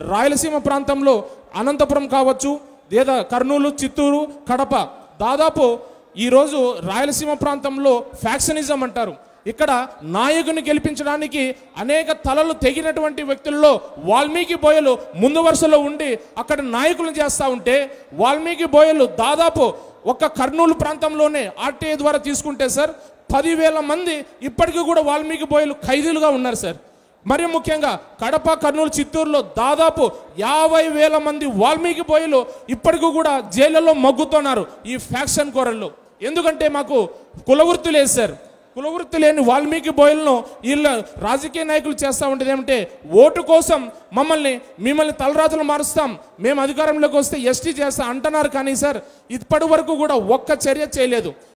రాయలసీమ ప్రాంతంలో అనంతపురం కావచ్చు లేదా కర్నూలు చిత్తూరు కడప దాదాపు ఈరోజు రాయలసీమ ప్రాంతంలో ఫ్యాక్షనిజం అంటారు ఇక్కడ నాయకుని గెలిపించడానికి అనేక తలలు తెగినటువంటి వ్యక్తుల్లో వాల్మీకి బోయలు ముందు వరుసలో ఉండి అక్కడ నాయకులను చేస్తూ ఉంటే వాల్మీకి బోయలు దాదాపు ఒక్క కర్నూలు ప్రాంతంలోనే ఆర్టీఐ ద్వారా తీసుకుంటే సార్ పదివేల మంది ఇప్పటికీ కూడా వాల్మీకి బోయలు ఖైదీలుగా ఉన్నారు సార్ మరి ముఖ్యంగా కడప కర్నూలు చిత్తూరులో దాదాపు యాభై వేల మంది వాల్మీకి బోయలు ఇప్పటికీ కూడా జైళ్ళలో మగ్గుతున్నారు ఈ ఫ్యాక్షన్ కోరల్లో ఎందుకంటే మాకు కులవృత్తి లేదు సార్ కులవృత్తి లేని వాల్మీకి బోయలను వీళ్ళ రాజకీయ నాయకులు చేస్తూ ఉండేది ఏమంటే ఓటు కోసం మమ్మల్ని మిమ్మల్ని తలరాతులు మారుస్తాం మేము అధికారంలోకి వస్తే ఎస్టీ చేస్తాం అంటున్నారు కానీ సార్ ఇప్పటి వరకు కూడా ఒక్క చర్య చేయలేదు